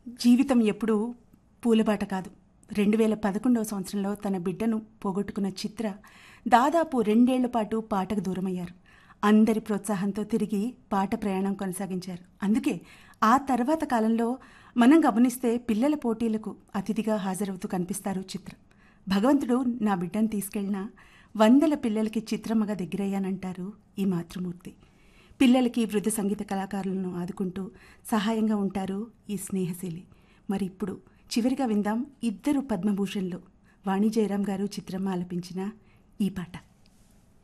జీవితం ఎప్పుడూ పూలబాట కాదు రెండు వేల పదకొండవ సంవత్సరంలో తన బిడ్డను పోగొట్టుకున్న చిత్ర దాదాపు రెండేళ్ల పాటు పాటకు దూరమయ్యారు అందరి ప్రోత్సాహంతో తిరిగి పాట ప్రయాణం కొనసాగించారు అందుకే ఆ తర్వాత కాలంలో మనం గమనిస్తే పిల్లల పోటీలకు అతిథిగా హాజరవుతూ కనిపిస్తారు చిత్ర భగవంతుడు నా బిడ్డను తీసుకెళ్లినా వందల పిల్లలకి చిత్రమ్మగా దగ్గరయ్యానంటారు ఈ మాతృమూర్తి పిల్లలకి వృద్ధ సంగీత కళాకారులను ఆదుకుంటూ సహాయంగా ఉంటారు ఈ స్నేహశీలి మరి ఇప్పుడు చివరిగా విందాం ఇద్దరు పద్మభూషణ్లు వాణి జయరాం గారు చిత్రమ్మ ఆలపించిన ఈ పాట